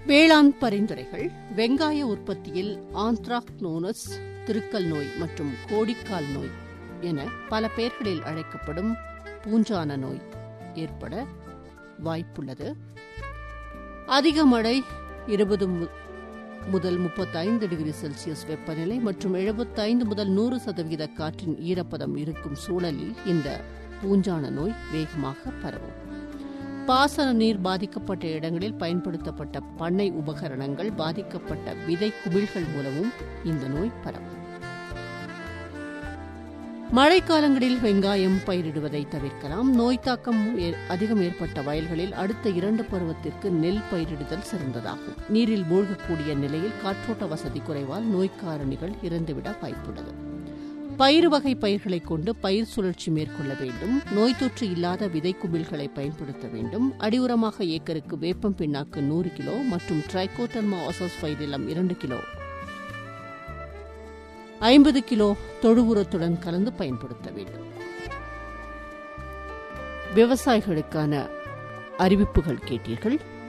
வேளாண் பரிந்துரைகள் வெங்காய உற்பத்தியில் ஆந்த்ராக்னோனஸ் திருக்கல் நோய் மற்றும் கோடிக்கால் நோய் என பல பெயர்களில் அழைக்கப்படும் பூஞ்சான நோய் ஏற்பட வாய்ப்புள்ளது அதிக மழை இருபது முதல் முப்பத்தைந்து டிகிரி செல்சியஸ் வெப்பநிலை மற்றும் எழுபத்தைந்து முதல் நூறு சதவீத காற்றின் ஈரப்பதம் இருக்கும் சூழலில் இந்த பூஞ்சான நோய் வேகமாக பரவும் பாசன நீர் பாதிக்கப்பட்ட இடங்களில் பயன்படுத்தப்பட்ட பண்ணை உபகரணங்கள் பாதிக்கப்பட்ட விதை குமிழ்கள் மூலமும் இந்த நோய் பரவும் மழைக்காலங்களில் வெங்காயம் பயிரிடுவதை தவிர்க்கலாம் நோய் தாக்கம் அதிகம் ஏற்பட்ட வயல்களில் அடுத்த இரண்டு பருவத்திற்கு நெல் பயிரிடுதல் சிறந்ததாகும் நீரில் மூழ்கக்கூடிய நிலையில் காற்றோட்ட வசதி குறைவால் நோய்க்காரணிகள் இறந்துவிட வாய்ப்புள்ளது பயிர் வகை பயிர்களை கொண்டு பயிர் சுழற்சி மேற்கொள்ள வேண்டும் நோய் தொற்று இல்லாத விதை குமிழ்களை பயன்படுத்த வேண்டும் அடியுரமாக ஏக்கருக்கு வேப்பம் பின்னாக்கு நூறு கிலோ மற்றும் ட்ரைகோட்டர்மா ஒசஸ்பைரிலம் இரண்டு கிலோ ஐம்பது கிலோ தொழு உரத்துடன் கலந்து பயன்படுத்த வேண்டும் விவசாயிகளுக்கான அறிவிப்புகள் கேட்டீர்கள்